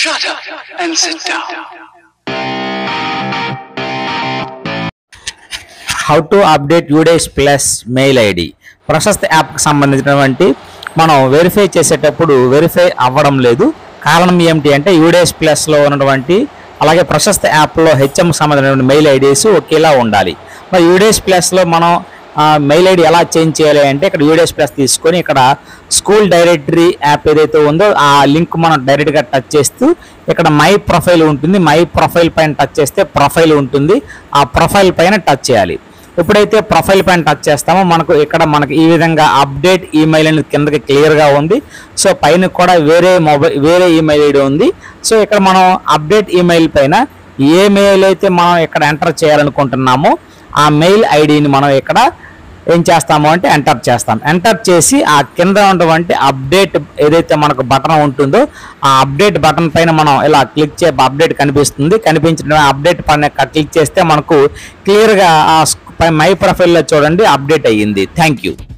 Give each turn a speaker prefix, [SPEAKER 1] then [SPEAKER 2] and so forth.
[SPEAKER 1] Shut up and sit down.
[SPEAKER 2] How to update UDISE plus mail ID Prashast యాప్కి సంబంధించినటువంటి మనం verify చేసేటప్పుడు verify అవ్వడం లేదు కారణం ఏమిటి అంటే యూడేస్ ప్లస్లో ఉన్నటువంటి అలాగే ప్రశస్త యాప్లో హెచ్ఎం సంబంధించినటువంటి మెయిల్ ఐడీస్ ఒకేలా ఉండాలి మరి యూడేస్ ప్లస్లో మనం ఆ, మెయిల్ ఐడి ఎలా చేంజ్ చేయాలి అంటే ఇక్కడ యూడేస్ ప్లస్ తీసుకొని ఇక్కడ స్కూల్ డైరెక్టరీ యాప్ ఏదైతే ఉందో ఆ లింక్ మనం డైరెక్ట్గా టచ్ చేస్తూ ఇక్కడ మై ప్రొఫైల్ ఉంటుంది మై ప్రొఫైల్ పైన టచ్ చేస్తే ప్రొఫైల్ ఉంటుంది ఆ ప్రొఫైల్ పైన టచ్ చేయాలి ఎప్పుడైతే ప్రొఫైల్ పైన టచ్ చేస్తామో మనకు ఇక్కడ మనకి ఈ విధంగా అప్డేట్ ఈమెయిల్ అనేది కిందకి క్లియర్గా ఉంది సో పైన కూడా వేరే మొబైల్ వేరే ఈమెయిల్ ఐడి ఉంది సో ఇక్కడ మనం అప్డేట్ ఈమెయిల్ పైన ఏ మెయిల్ అయితే మనం ఇక్కడ ఎంటర్ చేయాలనుకుంటున్నామో ఆ మెయిల్ ఐడిని మనం ఇక్కడ ఏం చేస్తాము అంటే ఎంటర్ చేస్తాం ఎంటర్ చేసి ఆ కింద ఉన్నటువంటి అప్డేట్ ఏదైతే మనకు బటన్ ఉంటుందో ఆ అప్డేట్ బటన్ పైన మనం ఇలా క్లిక్ చే అప్డేట్ కనిపిస్తుంది కనిపించిన అప్డేట్ పైన క్లిక్ చేస్తే మనకు క్లియర్గా ఆ మై ప్రొఫైల్లో చూడండి అప్డేట్ అయ్యింది థ్యాంక్ యూ